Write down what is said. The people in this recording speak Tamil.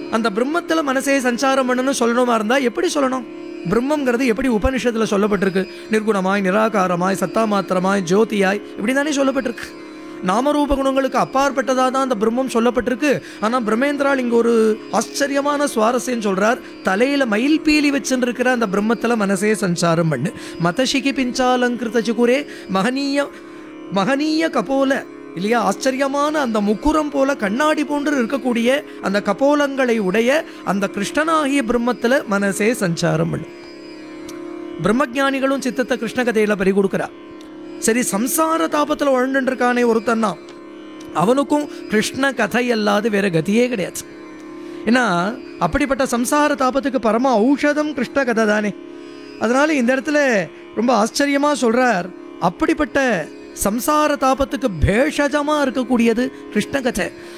அந்த பிரம்மத்தில் மனசே சஞ்சாரம் பண்ணணும்னு சொல்லணுமா இருந்தால் எப்படி சொல்லணும் பிரம்மங்கிறது எப்படி உபனிஷத்தில் சொல்லப்பட்டிருக்கு நிர்குணமாய் நிராகாரமாய் சத்தா மாத்திரமாய் ஜோதியாய் இப்படி தானே சொல்லப்பட்டிருக்கு நாமரூப குணங்களுக்கு அப்பாற்பட்டதாக தான் அந்த பிரம்மம் சொல்லப்பட்டிருக்கு ஆனால் பிரம்மேந்திரால் இங்கே ஒரு ஆச்சரியமான சுவாரஸ்யம் சொல்றார் தலையில மயில் பீலி வச்சுருக்கிற அந்த பிரம்மத்தில் மனசே சஞ்சாரம் பண்ணு மதசிகி பிஞ்சாலங்கிருத சுகுரே மகனீய மகனீய கபோல இல்லையா ஆச்சரியமான அந்த முக்குரம் போல கண்ணாடி போன்று இருக்கக்கூடிய அந்த கபோலங்களை உடைய அந்த கிருஷ்ணனாகிய பிரம்மத்தில் மனசே சஞ்சாரம் பண்ணு பிரம்மஜானிகளும் சித்தத்தை கிருஷ்ண கதையில பறி கொடுக்குறா சரி சம்சார தாபத்தில் உழண்டுன்னு இருக்கானே ஒருத்தன்னா அவனுக்கும் கிருஷ்ண கதை அல்லாது வேற கதியே கிடையாது ஏன்னா அப்படிப்பட்ட சம்சார தாபத்துக்கு பரம ஔஷதம் கிருஷ்ண கதை தானே அதனால இந்த இடத்துல ரொம்ப ஆச்சரியமா சொல்றார் அப்படிப்பட்ட சம்சார தாபத்துக்கு பேஷஜமா இருக்கக்கூடியது கிருஷ்ண கதை